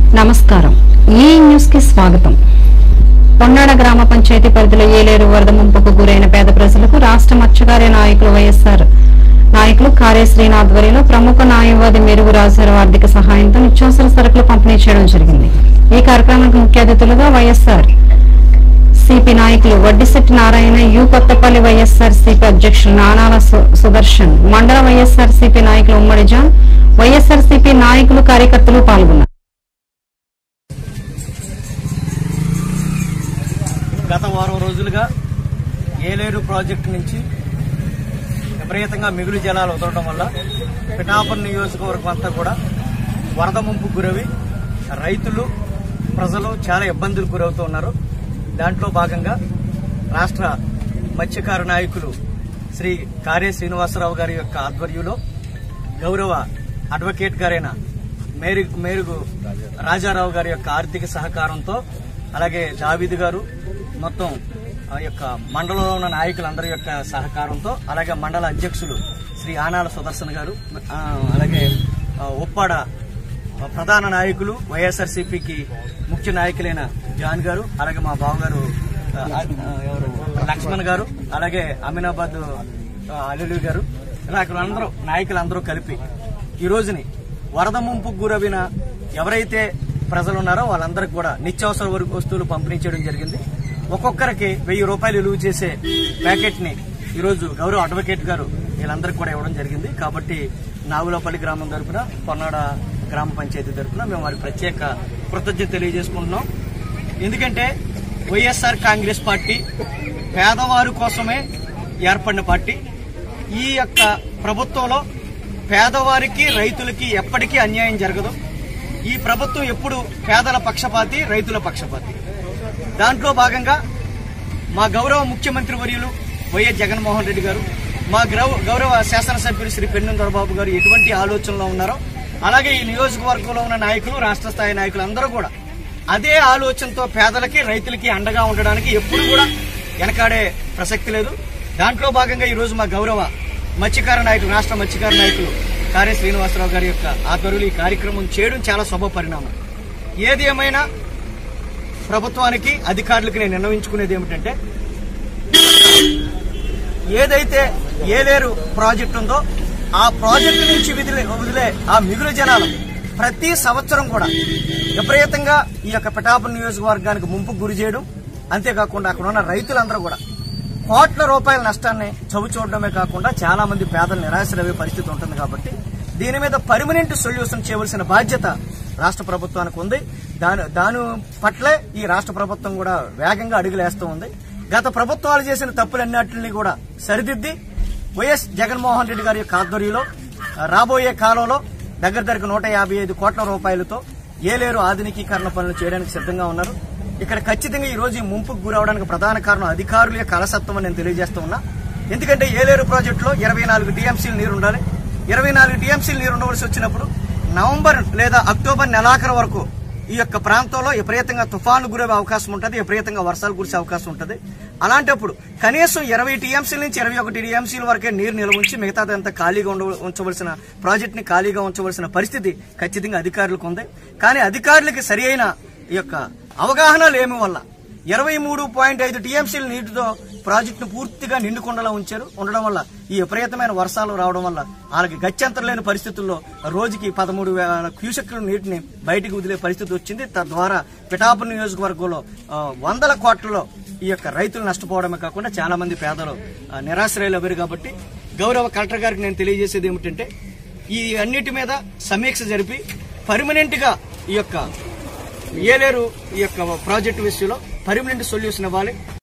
నమస్కారం ఈ న్యూస్ కి స్వాగతం పొన్నాడ గ్రామ పంచాయతీ పరిధిలో ఏలేరు వరద ముంపుకు గురైన పేద ప్రజలకు రాష్ట్ర మత్స్యకార్య నాయకులు వైఎస్ఆర్ నాయకులు కార్య శ్రీని ఆధ్వర్యంలో ప్రముఖ న్యాయవాది మెరుగు రాజారావు ఆర్థిక సహాయంతో నిత్యావసర సరుకులు పంపిణీ చేయడం జరిగింది ఈ కార్యక్రమానికి ముఖ్య అతిథులుగా వైఎస్ఆర్ సిపి నాయకులు వడ్డిశెట్టి నారాయణ యు కొత్తపల్లి వైఎస్ఆర్ సిపి అధ్యక్షులు నానాల సు- సుదర్శన్ మండల వైఎస్ఆర్ సిపి నాయకులు ఉమ్మడి జాన్ వైఎస్ఆర్ సిపి నాయకులు కార్యకర్తలు పాల్గొన్నారు గత వారం రోజులుగా ఏలేరు ప్రాజెక్టు నుంచి విపరీతంగా మిగులు జలాలు వదలడం వల్ల పిఠాపురం నియోజకవర్గం అంతా కూడా వరద ముంపు గురవి రైతులు ప్రజలు చాలా ఇబ్బందులు గురవుతూ ఉన్నారు దాంట్లో భాగంగా రాష్ట్ర మత్స్యకార నాయకులు శ్రీ కార్య శ్రీనివాసరావు గారి యొక్క ఆధ్వర్యంలో గౌరవ అడ్వకేట్ గారైన మేరు మేరుగు రాజారావు గారి యొక్క ఆర్థిక సహకారంతో అలాగే జావీద్ గారు మొత్తం ఆ యొక్క మండలంలో ఉన్న నాయకులందరి యొక్క సహకారంతో అలాగే మండల అధ్యక్షులు శ్రీ ఆనాల సుదర్శన్ గారు ఆ, అలాగే ఆ, ఉప్పాడ ప్రధాన నాయకులు వైఎస్ఆర్సీపీకి ముఖ్య నాయకులైన జాన్ గారు అలాగే మా బావగారు ఆ, ఆ, ఎవరు లక్ష్మణ్ గారు అలాగే అమీనాబాద్ ఆ, అల్లులు గారు ఇలా అక్కడ అందరూ నాయకులందరూ కలిపి ఈ రోజుని వరద ముంపుకు గురవిన ఎవరైతే ప్రజలు ఉన్నారో వాళ్ళందరికీ కూడా నిత్యావసర వరకు వస్తువులు పంపిణీ చేయడం జరిగింది ఒక్కొక్కరికి వెయ్యి రూపాయలు విలువ చేసే ప్యాకెట్ ని ఈ రోజు గౌరవ అడ్వకేట్ గారు వీళ్ళందరికీ కూడా ఇవ్వడం జరిగింది కాబట్టి నాగులపల్లి గ్రామం తరపున కొన్నాడ గ్రామ పంచాయతీ తరపున మేము వారికి ప్రత్యేక కృతజ్ఞత తెలియజేసుకుంటున్నాం ఎందుకంటే వైఎస్ఆర్ కాంగ్రెస్ పార్టీ పేదవారి కోసమే ఏర్పడిన పార్టీ ఈ యొక్క ప్రభుత్వంలో పేదవారికి రైతులకి ఎప్పటికీ అన్యాయం జరగదు ఈ ప్రభుత్వం ఎప్పుడు పేదల పక్షపాతి రైతుల పక్షపాతి దాంట్లో భాగంగా మా గౌరవ ముఖ్యమంత్రి వర్యులు వైఎస్ జగన్మోహన్ రెడ్డి గారు మా గ్రౌ- గౌరవ శాసనసభ్యులు శ్రీ పెన్ను దొరబాబు గారు ఎటువంటి ఆలోచనలో ఉన్నారో అలాగే ఈ నియోజకవర్గంలో ఉన్న నాయకులు రాష్ట్ర స్థాయి నాయకులు అందరూ కూడా అదే ఆలోచనతో పేదలకి రైతులకి అండగా ఉండడానికి ఎప్పుడు కూడా వెనకాడే ప్రసక్తి లేదు దాంట్లో భాగంగా ఈ రోజు మా గౌరవ మత్స్యకార నాయకులు రాష్ట్ర మత్స్యకార నాయకులు కార్య శ్రీనివాసరావు గారి యొక్క ఆధ్వర్యంలో ఈ కార్యక్రమం చేయడం చాలా శుభ పరిణామం ఏది ఏమైనా ప్రభుత్వానికి అధికారులకి నేను నిర్ణయించుకునేది ఏమిటంటే ఏదైతే ఏలేరు ప్రాజెక్ట్ ఉందో ఆ ప్రాజెక్టు నుంచి విదిలే వదిలే ఆ మిగులు జనాలు ప్రతి సంవత్సరం కూడా విపరీతంగా ఈ యొక్క పిఠాపురం నియోజకవర్గానికి ముంపు గురి చేయడం అంతేకాకుండా అక్కడ ఉన్న రైతులందరూ కూడా కోట్ల రూపాయల నష్టాన్ని చవి చూడడమే కాకుండా చాలా మంది పేదలు నిరాశలయ్యే పరిస్థితి ఉంటుంది కాబట్టి దీని మీద పర్మనెంట్ సొల్యూషన్ చేయవలసిన బాధ్యత రాష్ట్ర ప్రభుత్వానికి ఉంది దాని దాని పట్లే ఈ రాష్ట్ర ప్రభుత్వం కూడా వేగంగా అడుగులేస్తూ ఉంది గత ప్రభుత్వాలు చేసిన తప్పులన్నింటినీ కూడా సరిదిద్ది వైఎస్ జగన్మోహన్ రెడ్డి గారి యొక్క ఆధ్వర్యంలో ఆ, రాబోయే కాలంలో దగ్గర దగ్గర నూట యాభై ఐదు కోట్ల రూపాయలతో ఏలేరు ఆధునికీకరణ పనులు చేయడానికి సిద్ధంగా ఉన్నారు ఇక్కడ ఖచ్చితంగా ఈ రోజు ఈ ముంపుకు గురవడానికి ప్రధాన కారణం అధికారుల యొక్క అలసత్వం అని నేను తెలియజేస్తూ ఉన్నా ఎందుకంటే ఏలేరు ప్రాజెక్టులో ఇరవై నాలుగు టీఎంసీలు నీరు ఉండాలి ఇరవై నాలుగు టీఎంసీలు నీరు ఉండవలసి వచ్చినప్పుడు నవంబర్ లేదా అక్టోబర్ నెలాఖరు వరకు ఈ యొక్క ప్రాంతంలో విపరీతంగా తుఫాను గురవే అవకాశం ఉంటుంది విపరీతంగా వర్షాలు కురిసే అవకాశం ఉంటుంది అలాంటప్పుడు కనీసం ఇరవై టీఎంసీల నుంచి ఇరవై ఒకటి టీఎంసీల వరకే నీరు నిల్వ ఉంచి మిగతాదంతా ఖాళీగా ఉండ ఉంచవలసిన ప్రాజెక్ట్ ని ఖాళీగా ఉంచవలసిన పరిస్థితి ఖచ్చితంగా అధికారులకు ఉంది కానీ అధికారులకి సరి అయిన ఈ యొక్క అవగాహన లేమి వల్ల ఇరవై మూడు పాయింట్ ఐదు టీఎంసీల నీటితో ప్రాజెక్టును పూర్తిగా నిండుకుండలా ఉంచారు ఉండడం వల్ల ఈ విపరీతమైన వర్షాలు రావడం వల్ల వాళ్ళకి గత్యంతరం లేని పరిస్థితుల్లో రోజుకి పదమూడు వేల క్యూసెక్ల నీటిని బయటికి వదిలే పరిస్థితి వచ్చింది తద్వారా పిఠాపురం నియోజకవర్గంలో ఆ, వందల కోట్లలో ఈ యొక్క రైతులు నష్టపోవడమే కాకుండా చాలా మంది పేదలు ఆ, నిరాశ్రయులు అవ్వరు కాబట్టి గౌరవ కలెక్టర్ గారికి నేను తెలియజేసేది ఏమిటంటే ఈ అన్నిటి మీద సమీక్ష జరిపి పర్మనెంట్ గా ఈ యొక్క ఏలేరు ఈ యొక్క ప్రాజెక్టు విషయంలో పర్మనెంట్ సొల్యూషన్ ఇవ్వాలి